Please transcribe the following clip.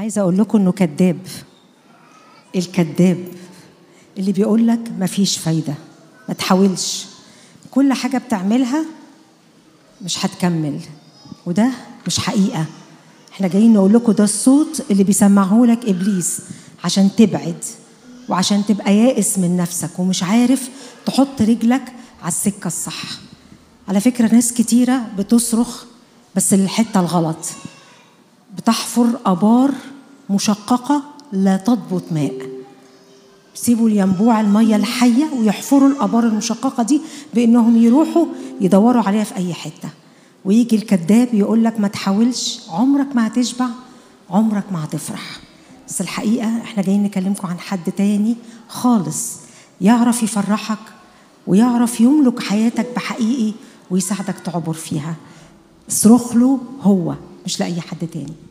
عايزه اقول لكم انه كذاب الكذاب اللي بيقول لك مفيش فايده ما تحاولش كل حاجه بتعملها مش هتكمل وده مش حقيقه احنا جايين نقول لكم ده الصوت اللي بيسمعه لك ابليس عشان تبعد وعشان تبقى يائس من نفسك ومش عارف تحط رجلك على السكه الصح على فكره ناس كتيره بتصرخ بس للحته الغلط بتحفر ابار مشققه لا تضبط ماء سيبوا الينبوع الميه الحيه ويحفروا الابار المشققه دي بانهم يروحوا يدوروا عليها في اي حته ويجي الكذاب يقول لك ما تحاولش عمرك ما هتشبع عمرك ما هتفرح بس الحقيقه احنا جايين نكلمكم عن حد تاني خالص يعرف يفرحك ويعرف يملك حياتك بحقيقي ويساعدك تعبر فيها اصرخ له هو مش لاي حد تاني